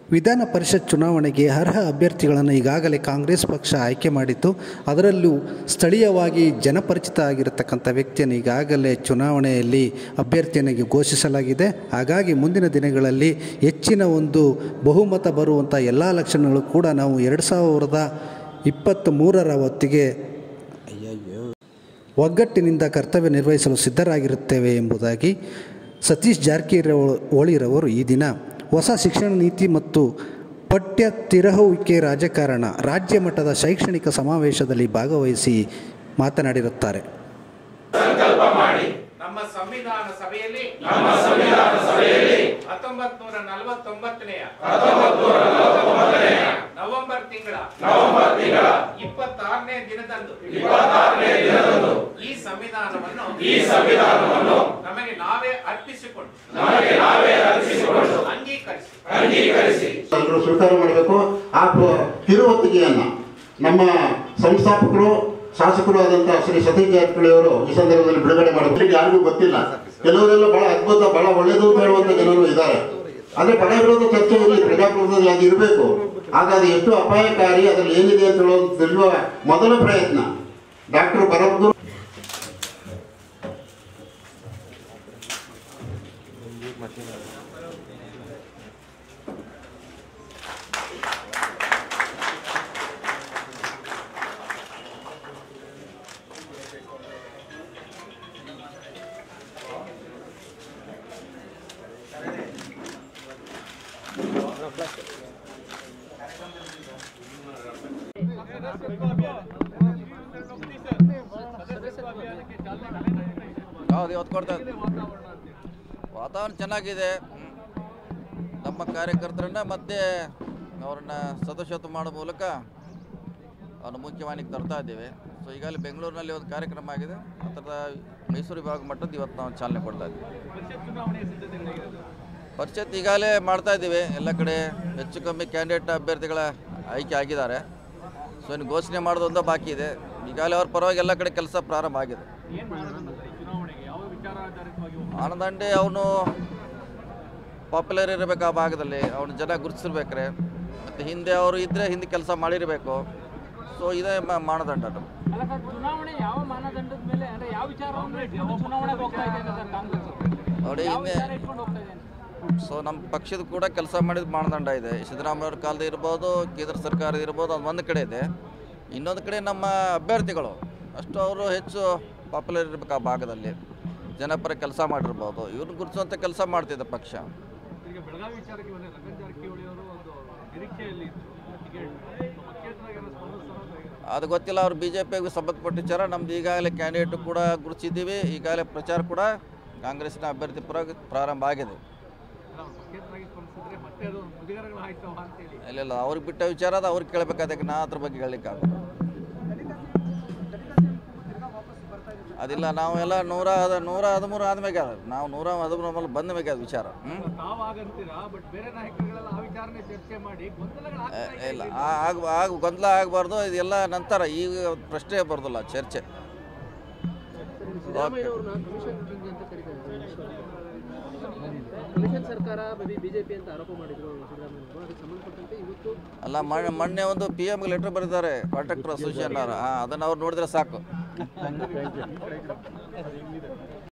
ವಿಧಾನ ಪರಿಷತ್ ಚುನಾವಣೆಗೆ ಅರ್ಹ ಅಭ್ಯರ್ಥಿಗಳನ್ನು ಈಗಾಗಲೇ ಕಾಂಗ್ರೆಸ್ ಪಕ್ಷ ಆಯ್ಕೆ ಮಾಡಿತ್ತು ಅದರಲ್ಲೂ ಸ್ಥಳೀಯವಾಗಿ ಜನಪರಿಚಿತ ಆಗಿರತಕ್ಕಂಥ ವ್ಯಕ್ತಿಯನ್ನು ಈಗಾಗಲೇ ಚುನಾವಣೆಯಲ್ಲಿ ಅಭ್ಯರ್ಥಿಯನ್ನಾಗಿ ಘೋಷಿಸಲಾಗಿದೆ ಹಾಗಾಗಿ ಮುಂದಿನ ದಿನಗಳಲ್ಲಿ ಹೆಚ್ಚಿನ ಒಂದು ಬಹುಮತ ಬರುವಂಥ ಎಲ್ಲ ಲಕ್ಷಣಗಳು ಕೂಡ ನಾವು ಎರಡು ಸಾವಿರದ ಇಪ್ಪತ್ತ್ ಮೂರರ ಹೊತ್ತಿಗೆ ಒಗ್ಗಟ್ಟಿನಿಂದ ಕರ್ತವ್ಯ ನಿರ್ವಹಿಸಲು ಸಿದ್ಧರಾಗಿರುತ್ತೇವೆ ಎಂಬುದಾಗಿ ಸತೀಶ್ ಜಾರಕಿಹೊಳಿರವರು ಈ ದಿನ ಹೊಸ ಶಿಕ್ಷಣ ನೀತಿ ಮತ್ತು ಪಠ್ಯ ತಿರಹುವಿಕೆ ರಾಜಕಾರಣ ರಾಜ್ಯ ಮಟ್ಟದ ಶೈಕ್ಷಣಿಕ ಸಮಾವೇಶದಲ್ಲಿ ಭಾಗವಹಿಸಿ ಮಾತನಾಡಿರುತ್ತಾರೆ ನಮ್ಮ ಸಂವಿಧಾನ ಸಭೆಯಲ್ಲಿ ನಮ್ಮ ಸಂವಿಧಾನ ಸಭೆಯಲ್ಲಿ ಹತ್ತೊಂಬತ್ ನೂರ ನಲವತ್ತೊಂಬತ್ತನೆಯ ನವೆಂಬರ್ ತಿಂಗಳ ನವೆಂಬರ್ ತಿಂಗಳ ಇಪ್ಪತ್ತಾರನೇ ದಿನದಂದು ಇಪ್ಪತ್ತಾರನೇ ದಿನದಂದು ಈ ಸಂವಿಧಾನವನ್ನು ಈ ಸಂವಿಧಾನವನ್ನು ನಮಗೆ ನಾವೇ ಅರ್ಪಿಸಿಕೊಂಡು ನಮಗೆ ನಾವೇ ಅರ್ಪಿಸಿಕೊಂಡು ಅಂಗೀಕರಿಸಿ ಅಂಗೀಕರಿಸಿ ಎಲ್ಲರೂ ಸ್ವೀಕಾರ ಮಾಡಬೇಕು ಆ ಪ್ರ- ಕಿರುಹೊತ್ತಿಗೆಯನ್ನ ನಮ್ಮ ಸಂಸ್ಥಾಪಕರು ಶಾಸಕರು ಆದಂತಹ ಶ್ರೀ ಸತೀಶ್ ಜಾರಕಿಹೊಳಿ ಅವರು ಈ ಸಂದರ್ಭದಲ್ಲಿ ಬಿಡುಗಡೆ ಮಾಡಬೇಕು ಯಾರಿಗೂ ಗೊತ್ತಿಲ್ಲ ಕೆಲವರೆಲ್ಲ ಬಹಳ ಅದ್ಭುತ ಬಹಳ ಒಳ್ಳೆಯದು ಅಂತ ಹೇಳುವಂತ ಜನರು ಇದ್ದಾರೆ ಆದ್ರೆ ಪರ ವಿರೋಧ ಚರ್ಚೆ ಇರಲಿ ಪ್ರಜಾಪ್ರಭುತ್ವದಲ್ಲಿ ಅದು ಇರಬೇಕು ಆಗ ಅದು ಎಷ್ಟು ಅಪಾಯಕಾರಿ ಅದ್ರಲ್ಲಿ ಏನಿದೆ ಅಂತ ಹೇಳೋದು ತಿಳಿಯುವ ಮೊದಲ ಪ್ರಯತ್ನ ಡಾಕ್ಟರ್ ಬರಬ್ದು ಹೌದು ಇವತ್ತು ಕೊಡ್ತಾ ಇದ್ದೀವಿ. ವಾತಾವರಣ ಚೆನ್ನಾಗಿದೆ ಹ್ಮ್. ನಮ್ಮ ಕಾರ್ಯಕರ್ತರನ್ನ ಮತ್ತೆ ಅವ್ರನ್ನ ಸದಸ್ಯತ್ವ ಮಾಡೋ ಮೂಲಕ ಅವ್ರನ್ನ ಮುಖ್ಯವಾಹಿನಿಗೆ ತರ್ತಾ ಇದ್ದೇವೆ ಸೊ ಈಗಾಗಲೇ ಬೆಂಗಳೂರಿನಲ್ಲಿ ಒಂದು ಕಾರ್ಯಕ್ರಮ ಆಗಿದೆ ಆ ಥರದ ಮೈಸೂರು ವಿಭಾಗ ಮಟ್ಟದ ಇವತ್ತು ನಾವು ಚಾಲನೆ ಕೊಡ್ತಾ ಇದ್ದೀವಿ ಪರಿಷತ್ ಈಗಾಗಲೇ ಮಾಡ್ತಾ ಇದ್ದೀವಿ ಎಲ್ಲ ಕಡೆ ಹೆಚ್ಚು ಕಮ್ಮಿ ಕ್ಯಾಂಡಿಡೇಟ್ ಅಭ್ಯರ್ಥಿಗಳ ಆಯ್ಕೆ ಆಗಿದ್ದಾರೆ ಸೊ ಇನ್ನು ಘೋಷಣೆ ಮಾಡೋದು ಒಂದೇ ಬಾಕಿ ಇದೆ ಈಗಾಗಲೇ ಅವ್ರ ಪರವಾಗಿ ಎಲ್ಲ ಕಡೆ ಕೆಲಸ ಪ್ರಾರಂಭ ಆಗಿದೆ ಆನಂದಂಡೆ ಅವನು ಪಾಪ್ಯುಲರ್ ಇರಬೇಕು ಆ ಭಾಗದಲ್ಲಿ ಅವನು ಜನ ಗುರುತಿಸಿರ್ಬೇಕ್ರೆ ಮತ್ತು ಹಿಂದೆ ಅವರು ಇದ್ದರೆ ಹಿಂದೆ ಕೆಲಸ ಮಾಡಿರಬೇಕು ಸೊ ಇದೇ ಮ- ಮಾನದಂಡ ನಮ್ದು. ಅಲ್ಲ ಸರ್ ಚುನಾವಣೆ ಯಾವ ಮಾನದಂಡದ ಮೇಲೆ ಅಂದ್ರೆ ಯಾವ ವಿಚಾರವನ್ನು ಇಟ್ಕೊಂಡು ಚುನಾವಣೆಗೆ ಹೋಗ್ತಾ ಇದೆ ಸರ್ ಕಾಂಗ್ರೆಸ್ ನೋಡಿ ಯಾವ ಹಿಂದೆ ವಿಚಾರ ಇಟ್ಕೊಂಡು ಹೋಗ್ತಾ ಇದೆ ಅಂತ? ಸೊ ನಮ್ಮ ಪಕ್ಷದ ಕೂಡ ಕೆಲಸ ಮಾಡಿದ ಮಾನದಂಡ ಇದೆ ಸಿದ್ದರಾಮಯ್ಯ ಅವ್ರ ಕಾಲದ ಇರ್ಬೋದು ಕೇಂದ್ರ ಸರ್ಕಾರ ಇರ್ಬೋದು ಅದು ಒಂದು ಕಡೆ ಇದೆ ಇನ್ನೊಂದು ಕಡೆ ನಮ್ಮ ಅಭ್ಯರ್ಥಿಗಳು ಅಷ್ಟು ಅವರು ಹೆಚ್ಚು ಪಾಪ್ಯುಲರ್ ಇರಬೇಕು ಆ ಭಾಗದಲ್ಲಿ ಜನಪರ ಕೆಲಸ ಮಾಡಿರ್ಬೋದು ಇವ್ರನ್ನ ಗುರುತಿಸುವಂಥ ಕೆಲಸ ಮಾಡ್ತಿದೆ ಪಕ್ಷ ಈಗ ಬೆಳಗಾವಿ ವಿಚಾರಕ್ಕೆ ಬಂದ್ರೆ ಲಖನ್ ಜಾರಕಿಹೊಳಿ ಅವರು ಒಂದು ನಿರೀಕ್ಷೆಯಲ್ಲಿ ಇದ್ರು ಟಿಕೆಟ್ ಪಕ್ಷೇತರಾಗಿ ಏನೋ ಸ್ಪಂದಿಸ್ತಾರೋ ಅಂತ ಹೇಗೆ? ಅದು ಗೊತ್ತಿಲ್ಲ ಅವ್ರು ಬಿ ಜೆ ಪಿಗೆ ಸಂಬಂಧಪಟ್ಟ ವಿಚಾರ ನಮ್ದು ಈಗಾಗಲೇ ಕ್ಯಾಂಡಿಡೇಟ್ ಕೂಡ ಗುರುತಿಸಿದ್ದೀವಿ ಈಗಾಗಲೇ ಪ್ರಚಾರ ಕೂಡ ಕಾಂಗ್ರೆಸ್ನ ಅಭ್ಯರ್ಥಿ ಪರ ಪ್ರಾರಂಭ ಆಗಿದೆ ಅಲ್ಲ, ಅವ್ರು ಪಕ್ಷೇತರಾಗಿ ಸ್ಪಂದಿಸಿದ್ರೆ ಮತ್ತೆ ಅದು ಮುಜುಗರಗಳು ಆಯ್ತವ ಅಂತೇಳಿ ಇಲ್ಲ ಇಲ್ಲ ಅವ್ರಿಗೆ ಬಿಟ್ಟ ವಿಚಾರ ಅದು ಅವ್ರಿಗೆ ಕೇಳಬೇಕಾದಕ್ಕೆ ನಾ ಅದ್ರ ಬಗ್ಗೆ ಹೇಳಲಿಕ್ಕಾಗಲ್ಲ ಅದಿಲ್ಲ ನಾವು ಎಲ್ಲ ನೂರ ಹದ ನೂರ ಹದಿಮೂರು ಆದ್ಮೇಲೆ ಅದ ನಾವು ನೂರ ಹದಿಮೂರು ಮೇಲೆ ಬಂದ ಮೇಲೆ ಅದು ವಿಚಾರ ಹ್ಞೂ ತಾವು ಆಗಂತೀರಾ ಬಟ್ ಬೇರೆ ನಾಯಕರುಗಳೆಲ್ಲ ಆ ವಿಚಾರನೆ ಚರ್ಚೆ ಮಾಡಿ ಗೊಂದಲಗಳು ಆಗ್ತಾ ಇದೆ. ಇಲ್ಲ ಆ- ಆಗ ಆಗ ಗೊಂದಲ ಆಗಬಾರ್ದು ಇದೆಲ್ಲ ನಂತರ ಈಗ ಪ್ರಶ್ನೆ ಬರೋದಿಲ್ಲ ಚರ್ಚೆ ಸಿದ್ದರಾಮಯ್ಯನವ್ರನ್ನ ಕಮಿಷನ್ ಕಿಂಗ್ ಅಂತ ಕರೀತಾರೆ ಕಮಿಷನ್ ಸರ್ಕಾರ ಬರೀ ಬಿಜೆಪಿ ಅಂತ ಆರೋಪ ಮಾಡಿದ್ರು ಸಿದ್ದರಾಮಯ್ಯನವರು ಅದಕ್ಕೆ ಸಂಬಂಧಪಟ್ಟಂತೆ ಇವತ್ತು ಅಲ್ಲ ಮೊನ್ನೆ ಮೊನ್ನೆ ಒಂದು ಪಿ ಎಮ್ಗೆ ಲೆಟರ್ ಬರೆದಿದ್ದಾರೆ ಕಾಂಟ್ರಾಕ್ಟರ್ ಅಸೋಸಿಯೇಷನ್ ಅವರು ಹಾಂ ಅದನ್ನು ಅವ್ರು ನೋಡಿದ್ರೆ ಸಾಕು